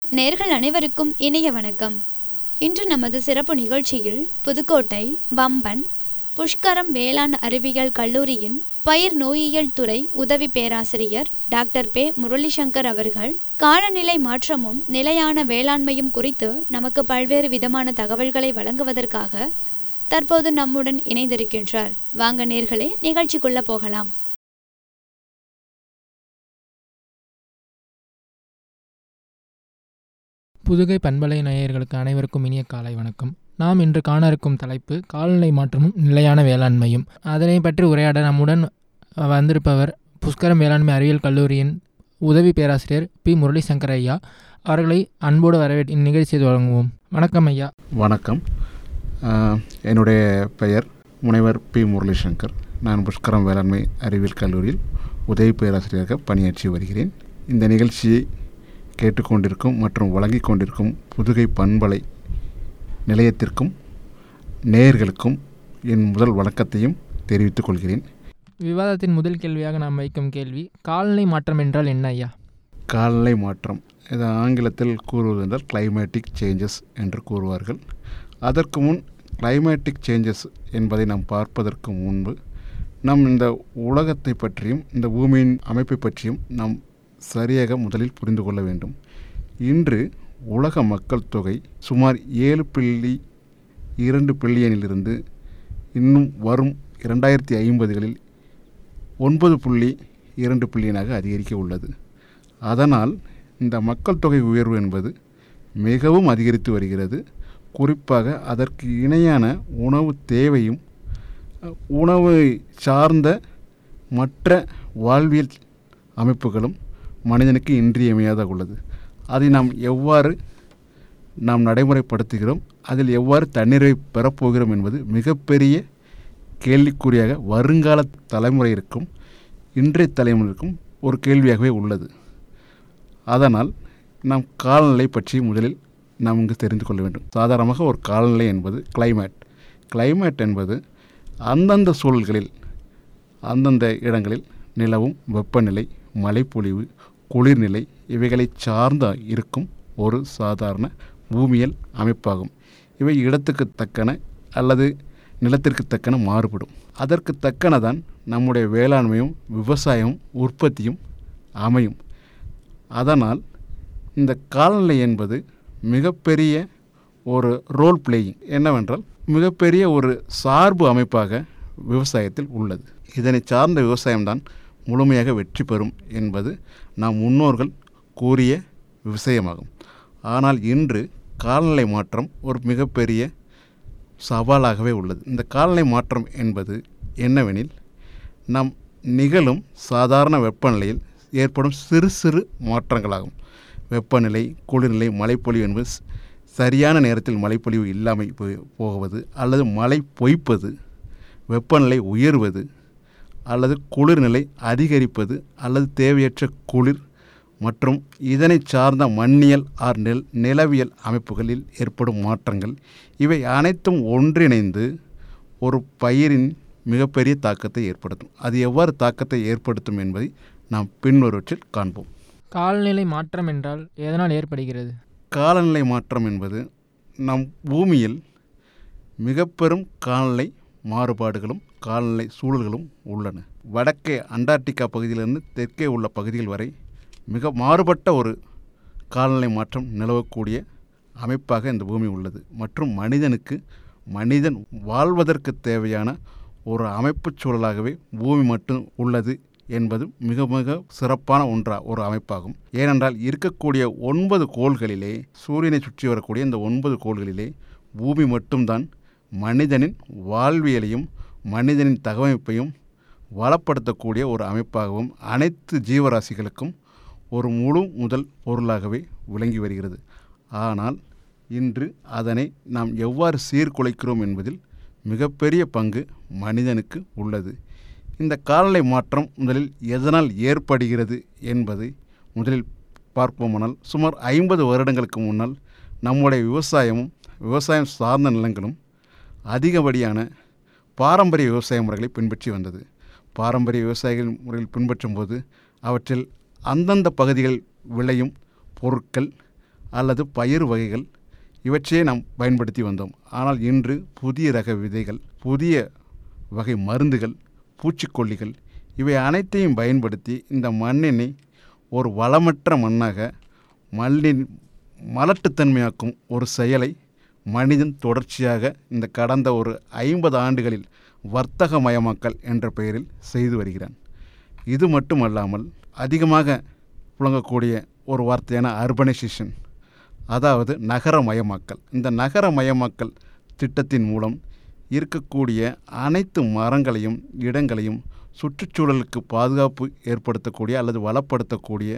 நேர்கள் அனைவருக்கும் இனிய வணக்கம் இன்று நமது சிறப்பு நிகழ்ச்சியில் புதுக்கோட்டை பம்பன் புஷ்கரம் வேளாண் அறிவியல் கல்லூரியின் பயிர் நோயியல் துறை உதவி பேராசிரியர் டாக்டர் பே முரளிசங்கர் அவர்கள் காலநிலை மாற்றமும் நிலையான வேளாண்மையும் குறித்து நமக்கு பல்வேறு விதமான தகவல்களை வழங்குவதற்காக தற்போது நம்முடன் இணைந்திருக்கின்றார் வாங்க நேர்களே நிகழ்ச்சிக்குள்ள போகலாம் புதுகை பண்பலை நேயர்களுக்கு அனைவருக்கும் இனிய காலை வணக்கம் நாம் இன்று காண இருக்கும் தலைப்பு காலநிலை மாற்றமும் நிலையான வேளாண்மையும் அதனை பற்றி உரையாட நம்முடன் வந்திருப்பவர் புஷ்கரம் வேளாண்மை அறிவியல் கல்லூரியின் உதவி பேராசிரியர் பி முரளி சங்கர் ஐயா அவர்களை அன்போடு வரவேற்று இந்நிகழ்ச்சியை வழங்குவோம் வணக்கம் ஐயா வணக்கம் ஆஹ், என்னுடைய பெயர் முனைவர் பி முரளிசங்கர் நான் புஷ்கரம் வேளாண்மை அறிவியல் கல்லூரியில் உதவி பேராசிரியராக பணியாற்றி வருகிறேன் இந்த நிகழ்ச்சியை கேட்டுக்கொண்டிருக்கும் மற்றும் வழங்கிக் கொண்டிருக்கும் புதுகை பண்பலை நிலையத்திற்கும் நேயர்களுக்கும் என் முதல் வணக்கத்தையும் தெரிவித்துக் கொள்கிறேன் விவாதத்தின் முதல் கேள்வியாக நாம் வைக்கும் கேள்வி காலநிலை மாற்றம் என்றால் என்ன ஐயா காலநிலை மாற்றம் இது ஆங்கிலத்தில் கூறுவதென்றால் கிளைமேட்டிக் சேஞ்சஸ் என்று கூறுவார்கள் அதற்கு முன் கிளைமேட்டிக் சேஞ்சஸ் என்பதை நாம் பார்ப்பதற்கு முன்பு நம் இந்த உலகத்தை பற்றியும் இந்த பூமியின் அமைப்பை பற்றியும் நாம் சரியாக முதலில் புரிந்து கொள்ள வேண்டும் இன்று உலக மக்கள் தொகை சுமார் ஏழு புள்ளி இரண்டு பில்லியனிலிருந்து இன்னும் வரும் இரண்டாயிரத்தி ஐம்பதுகளில் ஒன்பது புள்ளி இரண்டு பில்லியனாக அதிகரிக்க உள்ளது அதனால் இந்த மக்கள் தொகை உயர்வு என்பது மிகவும் அதிகரித்து வருகிறது குறிப்பாக அதற்கு இணையான உணவு தேவையும் அஹ், உணவு சார்ந்த மற்ற வாழ்வியல் அமைப்புகளும் மனிதனுக்கு இன்றியமையாதாக உள்ளது அதை நாம் எவ்வாறு நாம் நடைமுறைப்படுத்துகிறோம் அதில் எவ்வாறு தண்ணீரை பெறப்போகிறோம் என்பது மிகப்பெரிய கேள்விக்குறியாக வருங்கால தலைமுறையிற்கும் இன்றைய தலைமுறைக்கும் ஒரு கேள்வியாகவே உள்ளது அதனால் நாம் காலநிலை பற்றி முதலில் நாம் இங்கு தெரிந்து கொள்ள வேண்டும் சாதாரணமாக ஒரு காலநிலை என்பது கிளைமேட் கிளைமேட் என்பது அந்தந்த சூழல்களில் அந்தந்த இடங்களில் நிலவும் வெப்பநிலை மழைப்பொழிவு குளிர்நிலை இவைகளை சார்ந்த இருக்கும் ஒரு சாதாரண பூமியல் அமைப்பாகும் இவை இடத்துக்கு தக்கன அல்லது நிலத்திற்கு தக்கன மாறுபடும் அதற்கு தக்கன தான் நம்முடைய வேளாண்மையும் விவசாயமும் உற்பத்தியும் அமையும் அதனால் இந்த காலநிலை என்பது மிகப்பெரிய ஒரு ரோல் பிளேயிங் என்னவென்றால் மிகப்பெரிய ஒரு சார்பு அமைப்பாக விவசாயத்தில் உள்ளது இதனை சார்ந்த விவசாயம்தான் முழுமையாக வெற்றி பெறும் என்பது நம் முன்னோர்கள் கூறிய விஷயமாகும் ஆனால் இன்று காலநிலை மாற்றம் ஒரு மிகப்பெரிய சவாலாகவே உள்ளது இந்த காலநிலை மாற்றம் என்பது என்னவெனில் நம் நிகழும் சாதாரண வெப்பநிலையில் ஏற்படும் சிறு சிறு மாற்றங்களாகும் வெப்பநிலை குளிர்நிலை மழைப்பொழிவு என்பது ஸ்- சரியான நேரத்தில் மழைப்பொழிவு இல்லாமல் போ- போகுவது அல்லது மழை பொய்ப்பது வெப்பநிலை உயர்வது அல்லது குளிர்நிலை அதிகரிப்பது அல்லது தேவையற்ற குளிர் மற்றும் இதனை சார்ந்த மண்ணியல் ஆர் நில் நிலவியல் அமைப்புகளில் ஏற்படும் மாற்றங்கள் இவை அனைத்தும் ஒன்றிணைந்து ஒரு பயிரின் மிகப்பெரிய தாக்கத்தை ஏற்படுத்தும் அது எவ்வாறு தாக்கத்தை ஏற்படுத்தும் என்பதை நாம் பின்வருவற்றில் காண்போம் காலநிலை மாற்றம் என்றால் எதனால் ஏற்படுகிறது காலநிலை மாற்றம் என்பது நம் பூமியில் மிக பெரும் காலநிலை மாறுபாடுகளும் காலநிலை சூழல்களும் உள்ளன வடக்கே அண்டார்டிகா பகுதியிலிருந்து தெற்கே உள்ள பகுதிகள் வரை மிக மாறுபட்ட ஒரு காலநிலை மாற்றம் நிலவக்கூடிய அமைப்பாக இந்த பூமி உள்ளது மற்றும் மனிதனுக்கு மனிதன் வாழ்வதற்கு தேவையான ஒரு அமைப்புச் சூழலாகவே பூமி மட்டும் உள்ளது என்பது மிக மிக சிறப்பான ஒன்றா ஒரு அமைப்பாகும் ஏனென்றால் இருக்கக்கூடிய ஒன்பது கோள்களிலே சூரியனை சுற்றி வரக்கூடிய இந்த ஒன்பது கோள்களிலே பூமி மட்டும்தான் மனிதனின் வாழ்வியலையும் மனிதனின் தகவமைப்பையும் வளப்படுத்தக்கூடிய ஒரு அமைப்பாகவும் அனைத்து ஜீவராசிகளுக்கும் ஒரு முழு முதல் பொருளாகவே விளங்கி வருகிறது ஆனால் இன்று அதனை நாம் எவ்வாறு சீர்குலைக்கிறோம் என்பதில் மிகப்பெரிய பங்கு மனிதனுக்கு உள்ளது இந்த காலநிலை மாற்றம் முதலில் எதனால் ஏற்படுகிறது என்பதை முதலில் பார்ப்போமானால் சுமார் ஐம்பது வருடங்களுக்கு முன்னால் நம்முடைய விவசாயமும் விவசாயம் சார்ந்த நிலங்களும் அதிகப்படியான பாரம்பரிய விவசாய முறைகளை பின்பற்றி வந்தது பாரம்பரிய விவசாயிகள் முறையில் பின்பற்றும் போது அவற்றில் அந்தந்த பகுதிகள் விளையும் பொருட்கள் அல்லது பயிர் வகைகள் இவற்றையே நாம் பயன்படுத்தி வந்தோம் ஆனால் இன்று புதிய ரக விதைகள் புதிய வகை மருந்துகள் பூச்சிக்கொல்லிகள் இவை அனைத்தையும் பயன்படுத்தி இந்த மண்ணினை ஒரு வளமற்ற மண்ணாக மண்ணின் மலட்டுத்தன்மையாக்கும் ஒரு செயலை மனிதன் தொடர்ச்சியாக இந்த கடந்த ஒரு ஐம்பது ஆண்டுகளில் வர்த்தகமயமாக்கல் என்ற பெயரில் செய்து வருகிறான் இது மட்டுமல்லாமல் அதிகமாக புழங்கக்கூடிய ஒரு வார்த்தையான அர்பனைசேஷன் அதாவது நகரமயமாக்கல் இந்த நகரமயமாக்கல் திட்டத்தின் மூலம் இருக்கக்கூடிய அனைத்து மரங்களையும் இடங்களையும் சுற்றுச்சூழலுக்கு பாதுகாப்பு ஏற்படுத்தக்கூடிய அல்லது வளப்படுத்தக்கூடிய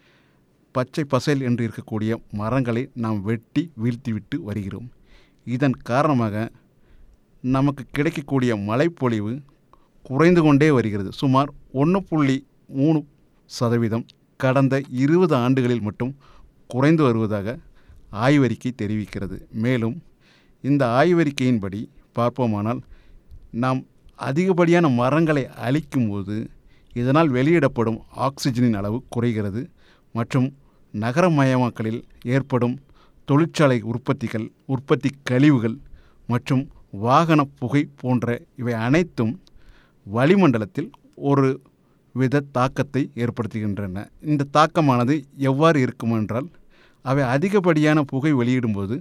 பச்சை பசேல் என்று இருக்கக்கூடிய மரங்களை நாம் வெட்டி வீழ்த்திவிட்டு வருகிறோம் இதன் காரணமாக நமக்கு கிடைக்கக்கூடிய மழைப்பொழிவு குறைந்து கொண்டே வருகிறது சுமார் ஒன்று புள்ளி மூணு சதவீதம் கடந்த இருபது ஆண்டுகளில் மட்டும் குறைந்து வருவதாக ஆய்வறிக்கை தெரிவிக்கிறது மேலும் இந்த ஆய்வறிக்கையின்படி பார்ப்போமானால் நாம் அதிகப்படியான மரங்களை அழிக்கும்போது இதனால் வெளியிடப்படும் ஆக்சிஜனின் அளவு குறைகிறது மற்றும் நகரமயமாக்கலில் ஏற்படும் தொழிற்சாலை உற்பத்திகள் உற்பத்தி கழிவுகள் மற்றும் வாகன புகை போன்ற இவை அனைத்தும் வளிமண்டலத்தில் ஒரு வித தாக்கத்தை ஏற்படுத்துகின்றன இந்த தாக்கமானது எவ்வாறு இருக்கும் என்றால் அவை அதிகப்படியான புகை வெளியிடும்போது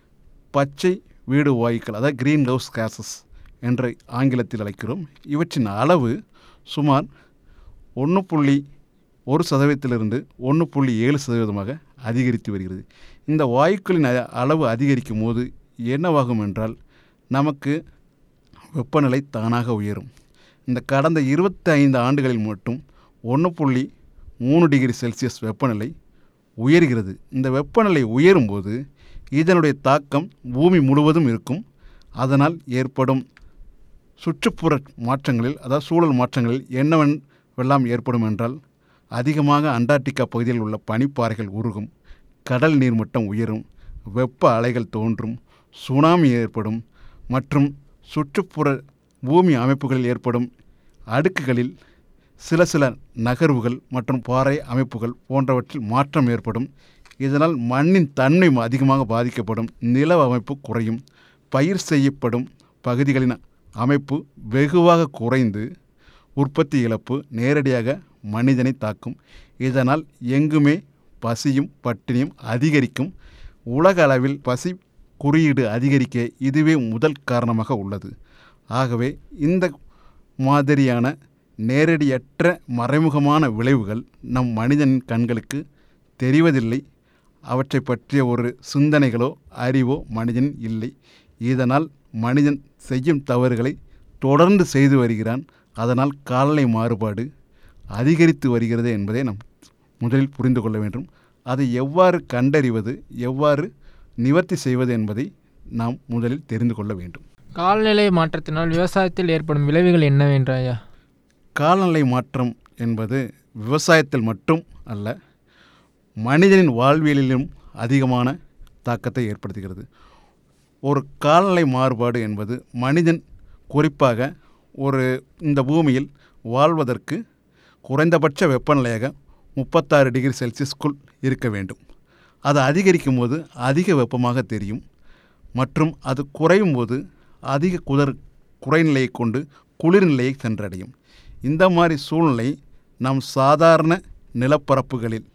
பச்சை வீடு வாயுக்கள் அதாவது கிரீன் ஹவுஸ் கேசஸ் என்ற ஆங்கிலத்தில் அழைக்கிறோம் இவற்றின் அளவு சுமார் ஒன்று புள்ளி ஒரு சதவீதத்திலிருந்து ஒன்று புள்ளி ஏழு சதவீதமாக அதிகரித்து வருகிறது இந்த வாயுக்களின் அ- அளவு அதிகரிக்கும் போது என்னவாகும் என்றால் நமக்கு வெப்பநிலை தானாக உயரும் இந்த கடந்த இருபத்தி ஐந்து ஆண்டுகளில் மட்டும் ஒன்று புள்ளி மூணு டிகிரி செல்சியஸ் வெப்பநிலை உயர்கிறது இந்த வெப்பநிலை உயரும்போது இதனுடைய தாக்கம் பூமி முழுவதும் இருக்கும் அதனால் ஏற்படும் சுற்றுப்புற மாற்றங்களில் அதாவது சூழல் மாற்றங்களில் என்னவெல்லாம் ஏற்படும் என்றால் அதிகமாக அண்டார்டிகா பகுதியில் உள்ள பனிப்பாறைகள் உருகும் கடல் நீர்மட்டம் உயரும் வெப்ப அலைகள் தோன்றும் சுனாமி ஏற்படும் மற்றும் சுற்றுப்புற பூமி அமைப்புகளில் ஏற்படும் அடுக்குகளில் சில சில நகர்வுகள் மற்றும் பாறை அமைப்புகள் போன்றவற்றில் மாற்றம் ஏற்படும் இதனால் மண்ணின் தன்மை அதிகமாக பாதிக்கப்படும் நில அமைப்பு குறையும் பயிர் செய்யப்படும் பகுதிகளின் அமைப்பு வெகுவாக குறைந்து உற்பத்தி இழப்பு நேரடியாக மனிதனை தாக்கும் இதனால் எங்குமே பசியும் பட்டினியும் அதிகரிக்கும் உலக அளவில் பசி குறியீடு அதிகரிக்க இதுவே முதல் காரணமாக உள்ளது ஆகவே இந்த மாதிரியான நேரடியற்ற மறைமுகமான விளைவுகள் நம் மனிதனின் கண்களுக்கு தெரிவதில்லை அவற்றை பற்றிய ஒரு சிந்தனைகளோ அறிவோ மனிதன் இல்லை இதனால் மனிதன் செய்யும் தவறுகளை தொடர்ந்து செய்து வருகிறான் அதனால் காலநிலை மாறுபாடு அதிகரித்து வருகிறது என்பதை நாம் முதலில் புரிந்து கொள்ள வேண்டும் அதை எவ்வாறு கண்டறிவது எவ்வாறு நிவர்த்தி செய்வது என்பதை நாம் முதலில் தெரிந்து கொள்ள வேண்டும் காலநிலை மாற்றத்தினால் விவசாயத்தில் ஏற்படும் விளைவுகள் என்னவென்றாயா காலநிலை மாற்றம் என்பது விவசாயத்தில் மட்டும் அல்ல மனிதனின் வாழ்வியலிலும் அதிகமான தாக்கத்தை ஏற்படுத்துகிறது ஒரு காலநிலை மாறுபாடு என்பது மனிதன் குறிப்பாக ஒரு இந்த பூமியில் வாழ்வதற்கு குறைந்தபட்ச வெப்பநிலையாக முப்பத்தாறு டிகிரி செல்சியஸ்க்குள் இருக்க வேண்டும் அது அதிகரிக்கும் போது அதிக வெப்பமாக தெரியும் மற்றும் அது குறையும் போது அதிக குதர் குறைநிலையை கொண்டு குளிர்நிலையை சென்றடையும் இந்த மாதிரி சூழ்நிலை நம் சாதாரண நிலப்பரப்புகளில்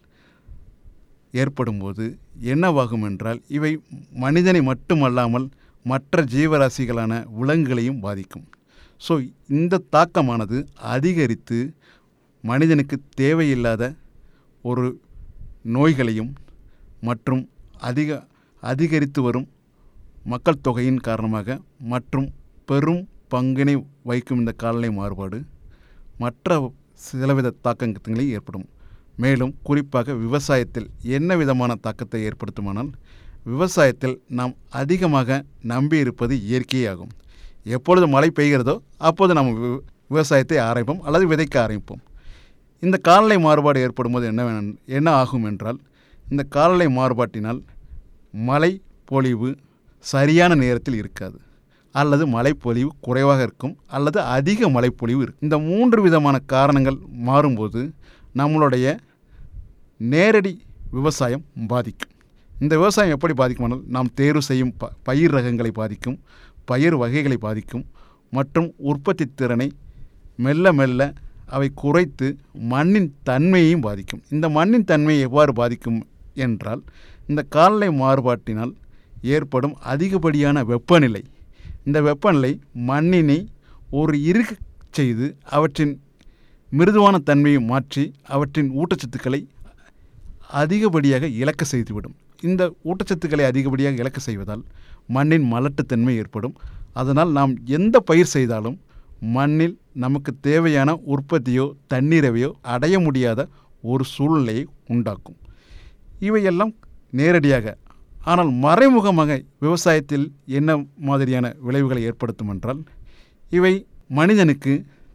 ஏற்படும்போது என்னவாகும் என்றால் இவை மனிதனை மட்டுமல்லாமல் மற்ற ஜீவராசிகளான விலங்குகளையும் பாதிக்கும் ஸோ இந்த தாக்கமானது அதிகரித்து மனிதனுக்கு தேவையில்லாத ஒரு நோய்களையும் மற்றும் அதிக அதிகரித்து வரும் மக்கள் தொகையின் காரணமாக மற்றும் பெரும் பங்கினை வகிக்கும் இந்த காலநிலை மாறுபாடு மற்ற சிலவித தாக்கங்களை ஏற்படும் மேலும் குறிப்பாக விவசாயத்தில் என்ன விதமான தாக்கத்தை ஏற்படுத்துமானால் விவசாயத்தில் நாம் அதிகமாக நம்பியிருப்பது இயற்கையாகும் எப்பொழுது மழை பெய்கிறதோ அப்போது நாம் வி- விவசாயத்தை ஆரம்பிப்போம் அல்லது விதைக்க ஆரம்பிப்போம் இந்த காலநிலை மாறுபாடு ஏற்படும் போது என்ன வேணும் என்ன ஆகும் என்றால் இந்த காலநிலை மாறுபாட்டினால் மழை பொழிவு சரியான நேரத்தில் இருக்காது அல்லது மழைப்பொழிவு குறைவாக இருக்கும் அல்லது அதிக மழைப்பொழிவு இருக்கும் இந்த மூன்று விதமான காரணங்கள் மாறும்போது நம்மளுடைய நேரடி விவசாயம் பாதிக்கும் இந்த விவசாயம் எப்படி பாதிக்குமானால் நாம் தேர்வு செய்யும் ப பயிர் ரகங்களை பாதிக்கும் பயிர் வகைகளை பாதிக்கும் மற்றும் உற்பத்தி திறனை மெல்ல மெல்ல அவை குறைத்து மண்ணின் தன்மையையும் பாதிக்கும் இந்த மண்ணின் தன்மையை எவ்வாறு பாதிக்கும் என்றால் இந்த காலநிலை மாறுபாட்டினால் ஏற்படும் அதிகப்படியான வெப்பநிலை இந்த வெப்பநிலை மண்ணினை ஒரு இறுக செய்து அவற்றின் மிருதுவான தன்மையை மாற்றி அவற்றின் ஊட்டச்சத்துக்களை அதிகப்படியாக இழக்க செய்துவிடும் இந்த ஊட்டச்சத்துக்களை அதிகப்படியாக இழக்க செய்வதால் மண்ணின் மலட்டுத்தன்மை ஏற்படும் அதனால் நாம் எந்த பயிர் செய்தாலும் மண்ணில் நமக்கு தேவையான உற்பத்தியோ தண்ணீரவையோ அடைய முடியாத ஒரு சூழ்நிலையை உண்டாக்கும் இவையெல்லாம் நேரடியாக ஆனால் மறைமுகமாக விவசாயத்தில் என்ன மாதிரியான விளைவுகளை ஏற்படுத்தும் என்றால் இவை மனிதனுக்கு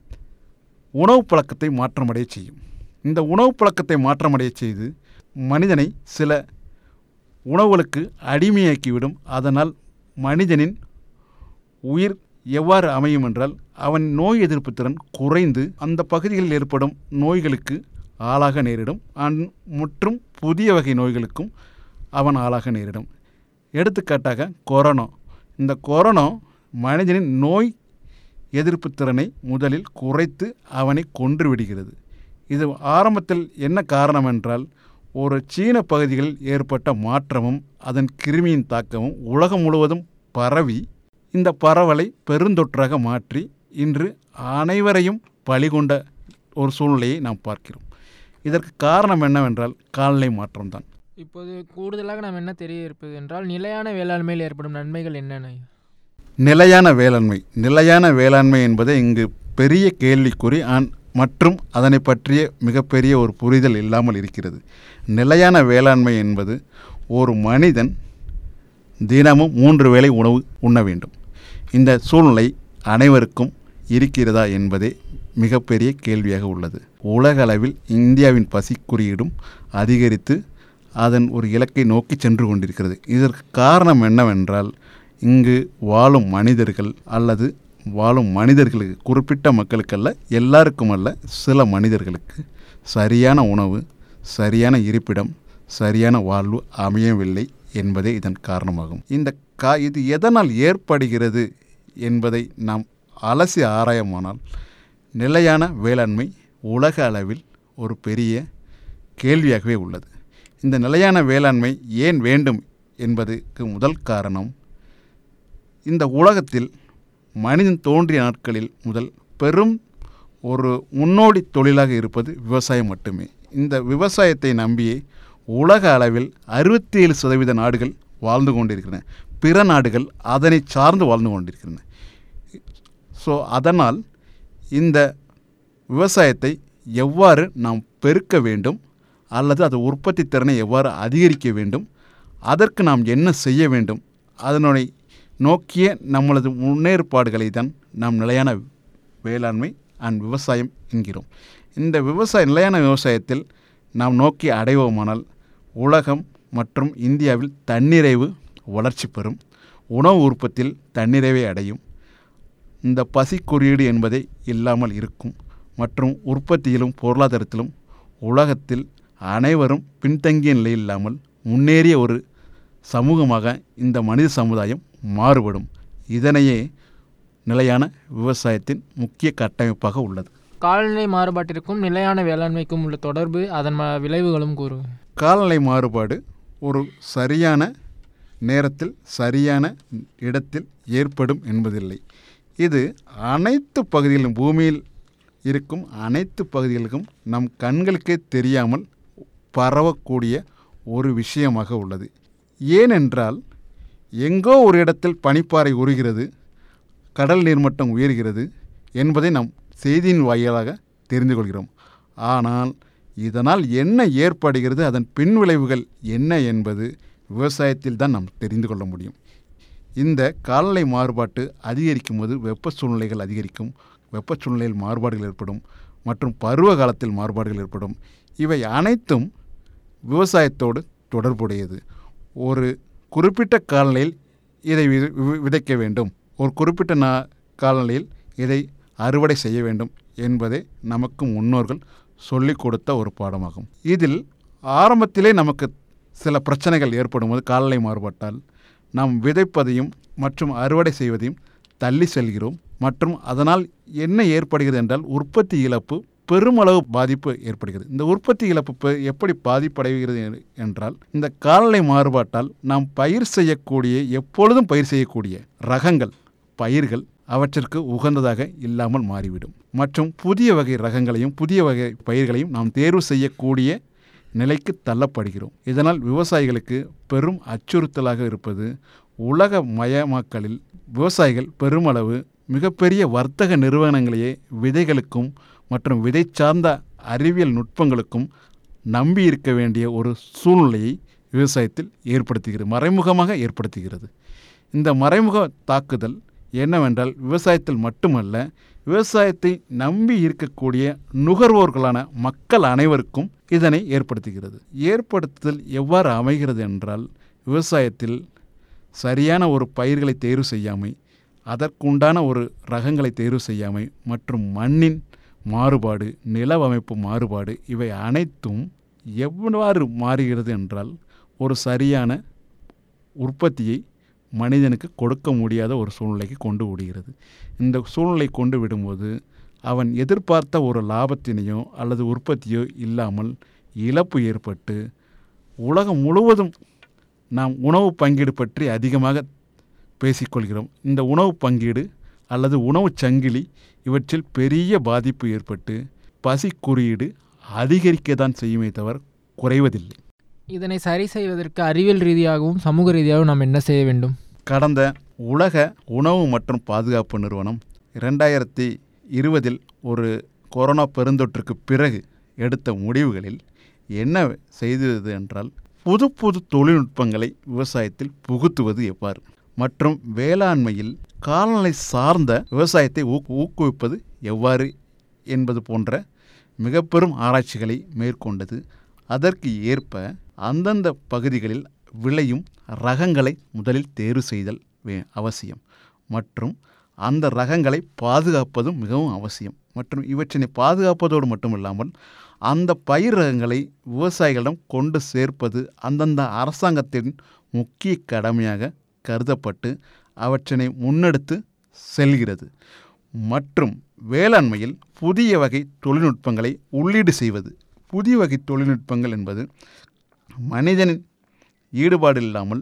உணவு பழக்கத்தை மாற்றமடைய செய்யும் இந்த உணவு பழக்கத்தை மாற்றமடைய செய்து மனிதனை சில உணவுகளுக்கு அடிமையாக்கிவிடும் அதனால் மனிதனின் உயிர் எவ்வாறு அமையும் என்றால் அவன் நோய் எதிர்ப்பு திறன் குறைந்து அந்த பகுதிகளில் ஏற்படும் நோய்களுக்கு ஆளாக நேரிடும் அன் மற்றும் புதிய வகை நோய்களுக்கும் அவன் ஆளாக நேரிடும் எடுத்துக்காட்டாக கொரோனா இந்த கொரோனா மனிதனின் நோய் எதிர்ப்பு திறனை முதலில் குறைத்து அவனை கொன்று விடுகிறது இது ஆரம்பத்தில் என்ன காரணம் என்றால் ஒரு சீன பகுதிகளில் ஏற்பட்ட மாற்றமும் அதன் கிருமியின் தாக்கமும் உலகம் முழுவதும் பரவி இந்த பரவலை பெருந்தொற்றாக மாற்றி இன்று அனைவரையும் பலிகொண்ட ஒரு சூழ்நிலையை நாம் பார்க்கிறோம் இதற்கு காரணம் என்னவென்றால் காலநிலை மாற்றம்தான் இப்போது கூடுதலாக நாம் என்ன தெரிய இருப்பது என்றால் நிலையான வேளாண்மையில் ஏற்படும் நன்மைகள் என்னென்ன நிலையான வேளாண்மை நிலையான வேளாண்மை என்பது இங்கு பெரிய கேள்விக்குறி ஆன் மற்றும் அதனை பற்றிய மிகப்பெரிய ஒரு புரிதல் இல்லாமல் இருக்கிறது நிலையான வேளாண்மை என்பது ஒரு மனிதன் தினமும் மூன்று வேளை உணவு உண்ண வேண்டும் இந்த சூழ்நிலை அனைவருக்கும் இருக்கிறதா என்பதே மிகப்பெரிய கேள்வியாக உள்ளது உலக அளவில் இந்தியாவின் பசி குறியீடும் அதிகரித்து அதன் ஒரு இலக்கை நோக்கி சென்று கொண்டிருக்கிறது இதற்கு காரணம் என்னவென்றால் இங்கு வாழும் மனிதர்கள் அல்லது வாழும் மனிதர்களுக்கு குறிப்பிட்ட மக்களுக்கல்ல எல்லாருக்கும் அல்ல சில மனிதர்களுக்கு சரியான உணவு சரியான இருப்பிடம் சரியான வாழ்வு அமையவில்லை என்பதே இதன் காரணமாகும் இந்த கா இது எதனால் ஏற்படுகிறது என்பதை நாம் அலசி ஆராயமானால் நிலையான வேளாண்மை உலக அளவில் ஒரு பெரிய கேள்வியாகவே உள்ளது இந்த நிலையான வேளாண்மை ஏன் வேண்டும் என்பதற்கு முதல் காரணம் இந்த உலகத்தில் மனிதன் தோன்றிய நாட்களில் முதல் பெரும் ஒரு முன்னோடி தொழிலாக இருப்பது விவசாயம் மட்டுமே இந்த விவசாயத்தை நம்பியே உலக அளவில் அறுபத்தி ஏழு சதவீத நாடுகள் வாழ்ந்து கொண்டிருக்கின்றன பிற நாடுகள் அதனை சார்ந்து வாழ்ந்து கொண்டிருக்கின்றன ஸோ அதனால் இந்த விவசாயத்தை எவ்வாறு நாம் பெருக்க வேண்டும் அல்லது அது உற்பத்தி திறனை எவ்வாறு அதிகரிக்க வேண்டும் அதற்கு நாம் என்ன செய்ய வேண்டும் அதனுடைய நோக்கிய நம்மளது முன்னேற்பாடுகளை தான் நாம் நிலையான வேளாண்மை அண்ட் விவசாயம் என்கிறோம் இந்த விவசாய நிலையான விவசாயத்தில் நாம் நோக்கி அடைவோமானால் உலகம் மற்றும் இந்தியாவில் தன்னிறைவு வளர்ச்சி பெறும் உணவு உற்பத்தியில் தன்னிறைவை அடையும் இந்த பசி குறியீடு என்பதை இல்லாமல் இருக்கும் மற்றும் உற்பத்தியிலும் பொருளாதாரத்திலும் உலகத்தில் அனைவரும் பின்தங்கிய நிலை இல்லாமல் முன்னேறிய ஒரு சமூகமாக இந்த மனித சமுதாயம் மாறுபடும் இதனையே நிலையான விவசாயத்தின் முக்கிய கட்டமைப்பாக உள்ளது காலநிலை மாறுபாட்டிற்கும் நிலையான வேளாண்மைக்கும் உள்ள தொடர்பு அதன் ம- விளைவுகளும் கூறும் காலநிலை மாறுபாடு ஒரு சரியான நேரத்தில் சரியான இடத்தில் ஏற்படும் என்பதில்லை இது அனைத்து பகுதிகளிலும் பூமியில் இருக்கும் அனைத்து பகுதிகளுக்கும் நம் கண்களுக்கே தெரியாமல் பரவக்கூடிய ஒரு விஷயமாக உள்ளது ஏனென்றால் எங்கோ ஒரு இடத்தில் பனிப்பாறை உருகிறது கடல் நீர்மட்டம் உயர்கிறது என்பதை நாம் செய்தியின் வாயிலாக தெரிந்து கொள்கிறோம் ஆனால் இதனால் என்ன ஏற்படுகிறது அதன் பின் விளைவுகள் என்ன என்பது விவசாயத்தில் தான் நாம் தெரிந்து கொள்ள முடியும் இந்த காலநிலை மாறுபாட்டு அதிகரிக்கும் போது வெப்ப சூழ்நிலைகள் அதிகரிக்கும் வெப்ப சூழ்நிலையில் மாறுபாடுகள் ஏற்படும் மற்றும் பருவ காலத்தில் மாறுபாடுகள் ஏற்படும் இவை அனைத்தும் விவசாயத்தோடு தொடர்புடையது ஒரு குறிப்பிட்ட காலநிலையில் இதை வி- வி- விதைக்க வேண்டும் ஒரு குறிப்பிட்ட நா காலநிலையில் இதை அறுவடை செய்ய வேண்டும் என்பதே நமக்கு முன்னோர்கள் சொல்லிக் கொடுத்த ஒரு பாடமாகும் இதில் ஆரம்பத்திலே நமக்கு சில பிரச்சனைகள் ஏற்படும்போது காலநிலை மாறுபட்டால் நாம் விதைப்பதையும் மற்றும் அறுவடை செய்வதையும் தள்ளி செல்கிறோம் மற்றும் அதனால் என்ன ஏற்படுகிறது என்றால் உற்பத்தி இழப்பு பெருமளவு பாதிப்பு ஏற்படுகிறது இந்த உற்பத்தி இழப்பு பெ- எப்படி பாதிப்படைகிறது எ- என்றால் இந்த காலநிலை மாறுபாட்டால் நாம் பயிர் செய்யக்கூடிய எப்பொழுதும் பயிர் செய்யக்கூடிய ரகங்கள் பயிர்கள் அவற்றிற்கு உகந்ததாக இல்லாமல் மாறிவிடும் மற்றும் புதிய வகை ரகங்களையும் புதிய வகை பயிர்களையும் நாம் தேர்வு செய்யக்கூடிய நிலைக்கு தள்ளப்படுகிறோம் இதனால் விவசாயிகளுக்கு பெரும் அச்சுறுத்தலாக இருப்பது உலக மயமாக்கலில் விவசாயிகள் பெருமளவு மிகப்பெரிய வர்த்தக நிறுவனங்களையே விதைகளுக்கும் மற்றும் விதை சார்ந்த அறிவியல் நுட்பங்களுக்கும் நம்பி இருக்க வேண்டிய ஒரு சூழ்நிலையை விவசாயத்தில் ஏற்படுத்துகிறது மறைமுகமாக ஏற்படுத்துகிறது இந்த மறைமுக தாக்குதல் என்னவென்றால் விவசாயத்தில் மட்டுமல்ல விவசாயத்தை நம்பி இருக்கக்கூடிய நுகர்வோர்களான மக்கள் அனைவருக்கும் இதனை ஏற்படுத்துகிறது ஏற்படுத்துதல் எவ்வாறு அமைகிறது என்றால் விவசாயத்தில் சரியான ஒரு பயிர்களை தேர்வு செய்யாமை அதற்குண்டான ஒரு ரகங்களை தேர்வு செய்யாமை மற்றும் மண்ணின் மாறுபாடு நில அமைப்பு மாறுபாடு இவை அனைத்தும் எவ்வாறு மாறுகிறது என்றால் ஒரு சரியான உற்பத்தியை மனிதனுக்கு கொடுக்க முடியாத ஒரு சூழ்நிலைக்கு கொண்டு விடுகிறது இந்த சூழ்நிலை கொண்டு விடும்போது அவன் எதிர்பார்த்த ஒரு லாபத்தினையோ அல்லது உற்பத்தியோ இல்லாமல் இழப்பு ஏற்பட்டு உலகம் முழுவதும் நாம் உணவு பங்கீடு பற்றி அதிகமாக பேசிக்கொள்கிறோம் இந்த உணவு பங்கீடு அல்லது உணவு சங்கிலி இவற்றில் பெரிய பாதிப்பு ஏற்பட்டு பசி குறியீடு அதிகரிக்க தான் செய்யுமே தவிர குறைவதில்லை இதனை சரி செய்வதற்கு அறிவியல் ரீதியாகவும் சமூக ரீதியாகவும் நாம் என்ன செய்ய வேண்டும் கடந்த உலக உணவு மற்றும் பாதுகாப்பு நிறுவனம் இரண்டாயிரத்தி இருபதில் ஒரு கொரோனா பெருந்தொற்றுக்கு பிறகு எடுத்த முடிவுகளில் என்ன செய்தது என்றால் புது புது தொழில்நுட்பங்களை விவசாயத்தில் புகுத்துவது எவ்வாறு மற்றும் வேளாண்மையில் காலநிலை சார்ந்த விவசாயத்தை ஊக்கு- ஊக்குவிப்பது எவ்வாறு என்பது போன்ற மிக பெரும் ஆராய்ச்சிகளை மேற்கொண்டது அதற்கு ஏற்ப அந்தந்த பகுதிகளில் விளையும் ரகங்களை முதலில் தேர்வு செய்தல் வே அவசியம் மற்றும் அந்த ரகங்களை பாதுகாப்பதும் மிகவும் அவசியம் மற்றும் இவற்றினை பாதுகாப்பதோடு மட்டுமில்லாமல் அந்த பயிர் ரகங்களை விவசாயிகளிடம் கொண்டு சேர்ப்பது அந்தந்த அரசாங்கத்தின் முக்கிய கடமையாக கருதப்பட்டு அவற்றினை முன்னெடுத்து செல்கிறது மற்றும் வேளாண்மையில் புதிய வகை தொழில்நுட்பங்களை உள்ளீடு செய்வது புதிய வகை தொழில்நுட்பங்கள் என்பது மனிதனின் ஈடுபாடு இல்லாமல்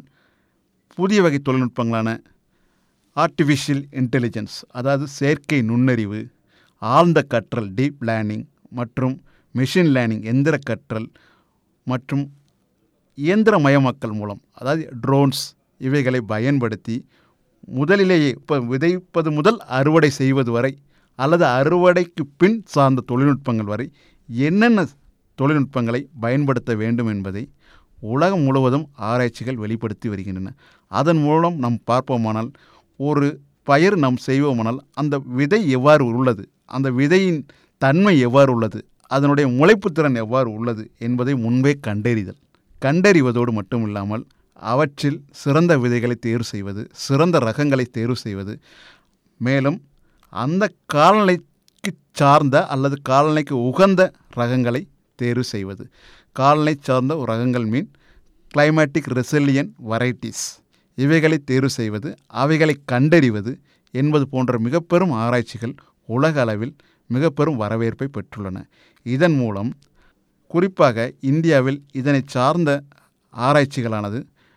புதிய வகை தொழில்நுட்பங்களான ஆர்டிஃபிஷியல் இன்டெலிஜென்ஸ் அதாவது செயற்கை நுண்ணறிவு ஆழ்ந்த கற்றல் டீப் லேர்னிங் மற்றும் மெஷின் லேர்னிங் எந்திர கற்றல் மற்றும் இயந்திரமயமாக்கல் மூலம் அதாவது ட்ரோன்ஸ் இவைகளை பயன்படுத்தி முதலிலேயே இப்போ விதைப்பது முதல் அறுவடை செய்வது வரை அல்லது அறுவடைக்கு பின் சார்ந்த தொழில்நுட்பங்கள் வரை என்னென்ன தொழில்நுட்பங்களை பயன்படுத்த வேண்டும் என்பதை உலகம் முழுவதும் ஆராய்ச்சிகள் வெளிப்படுத்தி வருகின்றன அதன் மூலம் நாம் பார்ப்போமானால் ஒரு பயிர் நாம் செய்வோமானால் அந்த விதை எவ்வாறு உள்ளது அந்த விதையின் தன்மை எவ்வாறு உள்ளது அதனுடைய முளைப்புத் திறன் எவ்வாறு உள்ளது என்பதை முன்பே கண்டறிதல் கண்டறிவதோடு மட்டும் இல்லாமல் அவற்றில் சிறந்த விதைகளை தேர்வு செய்வது சிறந்த ரகங்களை தேர்வு செய்வது மேலும் அந்த காலநிலைக்கு சார்ந்த அல்லது காலநிலைக்கு உகந்த ரகங்களை தேர்வு செய்வது காலநிலை சார்ந்த ரகங்கள் மீன் கிளைமேட்டிக் ரெசிலியன் வெரைட்டிஸ் இவைகளை தேர்வு செய்வது அவைகளை கண்டறிவது என்பது போன்ற மிக பெரும் ஆராய்ச்சிகள் உலக அளவில் மிக பெரும் வரவேற்பை பெற்றுள்ளன இதன் மூலம் குறிப்பாக இந்தியாவில் இதனை சார்ந்த ஆராய்ச்சிகளானது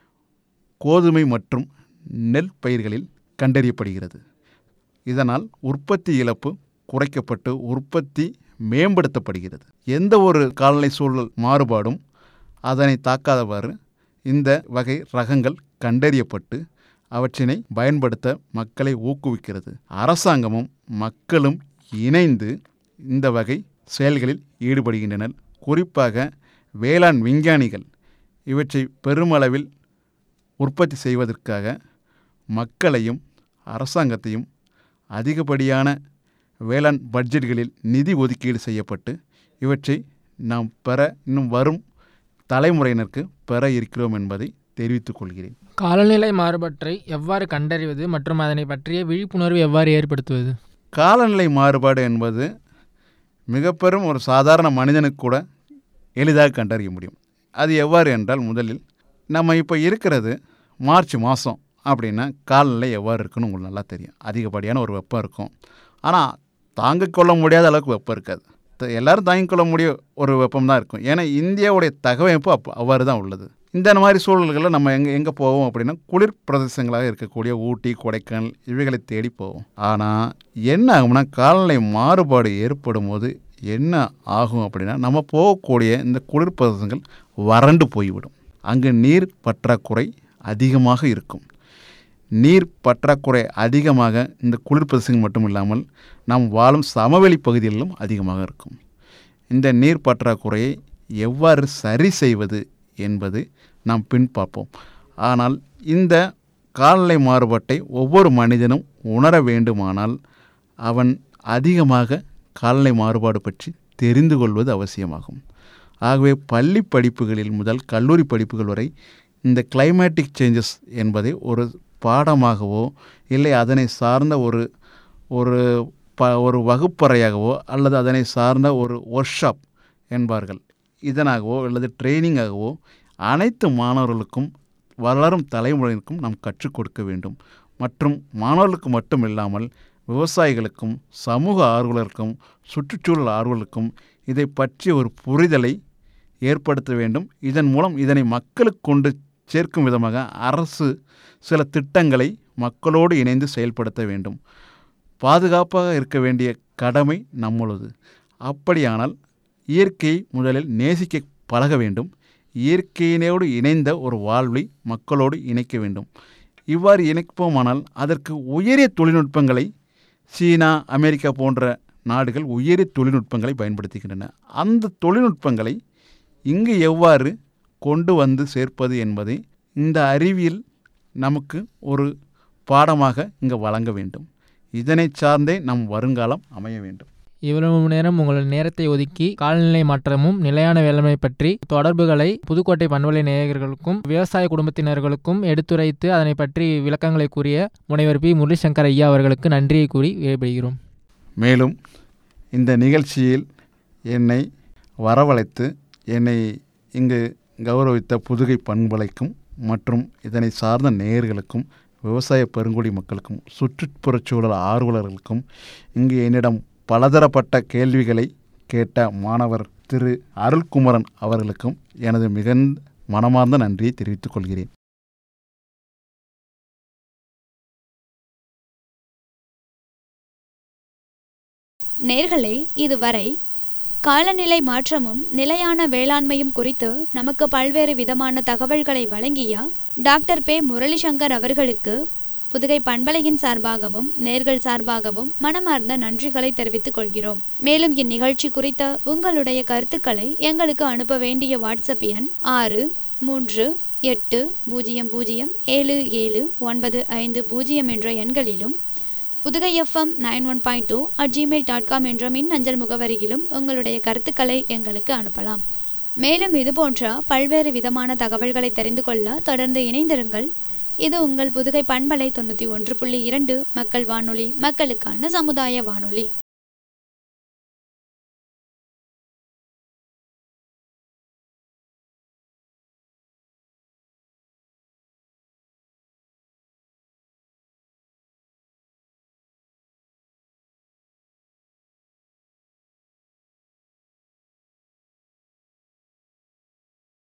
கோதுமை மற்றும் நெல் பயிர்களில் கண்டறியப்படுகிறது இதனால் உற்பத்தி இழப்பு குறைக்கப்பட்டு உற்பத்தி மேம்படுத்தப்படுகிறது எந்த ஒரு காலநிலை சூழல் மாறுபாடும் அதனை தாக்காதவாறு இந்த வகை ரகங்கள் கண்டறியப்பட்டு அவற்றினை பயன்படுத்த மக்களை ஊக்குவிக்கிறது அரசாங்கமும் மக்களும் இணைந்து இந்த வகை செயல்களில் ஈடுபடுகின்றனர் குறிப்பாக வேளாண் விஞ்ஞானிகள் இவற்றை பெருமளவில் உற்பத்தி செய்வதற்காக மக்களையும் அரசாங்கத்தையும் அதிகப்படியான வேளாண் பட்ஜெட்டுகளில் நிதி ஒதுக்கீடு செய்யப்பட்டு இவற்றை நாம் பெற இன்னும் வரும் தலைமுறையினருக்கு பெற இருக்கிறோம் என்பதை தெரிவித்துக் கொள்கிறேன் காலநிலை மாறுபாட்டை எவ்வாறு கண்டறிவது மற்றும் அதனை பற்றிய விழிப்புணர்வு எவ்வாறு ஏற்படுத்துவது காலநிலை மாறுபாடு என்பது மிக பெரும் ஒரு சாதாரண மனிதனுக்கு கூட எளிதாக கண்டறிய முடியும் அது எவ்வாறு என்றால் முதலில் நம்ம இப்போ இருக்கிறது மார்ச் மாதம் அப்படின்னா காலநிலை எவ்வாறு இருக்குன்னு உங்களுக்கு நல்லா தெரியும் அதிகப்படியான ஒரு வெப்பம் இருக்கும் ஆனால் தாங்கிக் கொள்ள முடியாத அளவுக்கு வெப்பம் இருக்காது த- எல்லாரும் தாங்கிக் கொள்ள முடிய ஒரு வெப்பம் தான் இருக்கும் ஏன்னா இந்தியாவுடைய தகவமைப்பு அப்போ அவ்வாறு தான் உள்ளது இந்த மாதிரி சூழல்களில் நம்ம எங்கே எங்கே போவோம் அப்படின்னா குளிர் பிரதேசங்களாக இருக்கக்கூடிய ஊட்டி கொடைக்கானல் இவைகளை தேடி போவோம் ஆனால் என்ன ஆகும்னா காலநிலை மாறுபாடு ஏற்படும் போது என்ன ஆகும் அப்படின்னா நம்ம போகக்கூடிய இந்த குளிர் பிரதேசங்கள் வறண்டு போய்விடும் அங்கு நீர் பற்றாக்குறை அதிகமாக இருக்கும் நீர் பற்றாக்குறை அதிகமாக இந்த குளிர் பிரதேசங்கள் மட்டும் இல்லாமல் நாம் வாழும் சமவெளி பகுதிகளிலும் அதிகமாக இருக்கும் இந்த நீர் பற்றாக்குறையை எவ்வாறு சரி செய்வது என்பது நாம் பின் பார்ப்போம் ஆனால் இந்த காலநிலை மாறுபாட்டை ஒவ்வொரு மனிதனும் உணர வேண்டுமானால் அவன் அதிகமாக காலநிலை மாறுபாடு பற்றி தெரிந்து கொள்வது அவசியமாகும் ஆகவே பள்ளி படிப்புகளில் முதல் கல்லூரி படிப்புகள் வரை இந்த கிளைமேட்டிக் சேஞ்சஸ் என்பதை ஒரு பாடமாகவோ இல்லை அதனை சார்ந்த ஒரு ஒரு ப ஒரு வகுப்பறையாகவோ அல்லது அதனை சார்ந்த ஒரு ஒர்க் ஷாப் என்பார்கள் இதனாகவோ அல்லது ட்ரைனிங்காகவோ அனைத்து மாணவர்களுக்கும் வளரும் தலைமுறையினருக்கும் நாம் கற்றுக் கொடுக்க வேண்டும் மற்றும் மாணவர்களுக்கு மட்டும் இல்லாமல் விவசாயிகளுக்கும் சமூக ஆர்வலருக்கும் சுற்றுச்சூழல் ஆர்வலருக்கும் இதை பற்றிய ஒரு புரிதலை ஏற்படுத்த வேண்டும் இதன் மூலம் இதனை மக்களுக்கு கொண்டு சேர்க்கும் விதமாக அரசு சில திட்டங்களை மக்களோடு இணைந்து செயல்படுத்த வேண்டும் பாதுகாப்பாக இருக்க வேண்டிய கடமை நம்மளது அப்படியானால் இயற்கையை முதலில் நேசிக்க பழக வேண்டும் இயற்கையினோடு இணைந்த ஒரு வாழ்வை மக்களோடு இணைக்க வேண்டும் இவ்வாறு இணைப்போமானால் அதற்கு உயரிய தொழில்நுட்பங்களை சீனா அமெரிக்கா போன்ற நாடுகள் உயரிய தொழில்நுட்பங்களை பயன்படுத்துகின்றன அந்த தொழில்நுட்பங்களை இங்கு எவ்வாறு கொண்டு வந்து சேர்ப்பது என்பதை இந்த அறிவியல் நமக்கு ஒரு பாடமாக இங்கு வழங்க வேண்டும் இதனை சார்ந்தே நம் வருங்காலம் அமைய வேண்டும் இவ்வளவு நேரம் உங்கள் நேரத்தை ஒதுக்கி காலநிலை மாற்றமும் நிலையான வேளாண்மை பற்றி தொடர்புகளை புதுக்கோட்டை பண்பலை நேயர்களுக்கும் விவசாய குடும்பத்தினர்களுக்கும் எடுத்துரைத்து அதனை பற்றி விளக்கங்களை கூறிய முனைவர் பி முரளிசங்கர் ஐயா அவர்களுக்கு நன்றியை கூறி விடைபெறுகிறோம் மேலும் இந்த நிகழ்ச்சியில் என்னை வரவழைத்து என்னை இங்கு கௌரவித்த புதுகை பண்பலைக்கும் மற்றும் இதனை சார்ந்த நேயர்களுக்கும் விவசாய பெருங்குடி மக்களுக்கும் சுற்றுப்புறச் சூழல் ஆர்வலர்களுக்கும் இங்கு என்னிடம் பலதரப்பட்ட கேள்விகளை கேட்ட மாணவர் திரு அருள்குமரன் அவர்களுக்கும் எனது மிகுந்த மனமார்ந்த நன்றியை தெரிவித்துக் கொள்கிறேன் நேர்களே இதுவரை காலநிலை மாற்றமும் நிலையான வேளாண்மையும் குறித்து நமக்கு பல்வேறு விதமான தகவல்களை வழங்கிய டாக்டர் பே முரளிசங்கர் அவர்களுக்கு புதுகை பண்பலையின் சார்பாகவும் நேர்கள் சார்பாகவும் மனமார்ந்த நன்றிகளை தெரிவித்துக் கொள்கிறோம் மேலும் இந்நிகழ்ச்சி குறித்த உங்களுடைய கருத்துக்களை எங்களுக்கு அனுப்ப வேண்டிய வாட்ஸ்அப் எண் ஆறு மூன்று எட்டு பூஜ்ஜியம் பூஜ்ஜியம் ஏழு ஏழு ஒன்பது ஐந்து பூஜ்ஜியம் என்ற எண்களிலும் Pudukai FM nine one point two at Gmail dot com என்ற மின் அஞ்சல் முகவரியிலும் உங்களுடைய கருத்துக்களை எங்களுக்கு அனுப்பலாம் மேலும் இது போன்ற பல்வேறு விதமான தகவல்களை தெரிந்து கொள்ள தொடர்ந்து இணைந்திருங்கள் இது உங்கள் புதுகை பண்பலை தொண்ணூற்றி ஒன்று புள்ளி இரண்டு மக்கள் வானொலி மக்களுக்கான சமுதாய வானொலி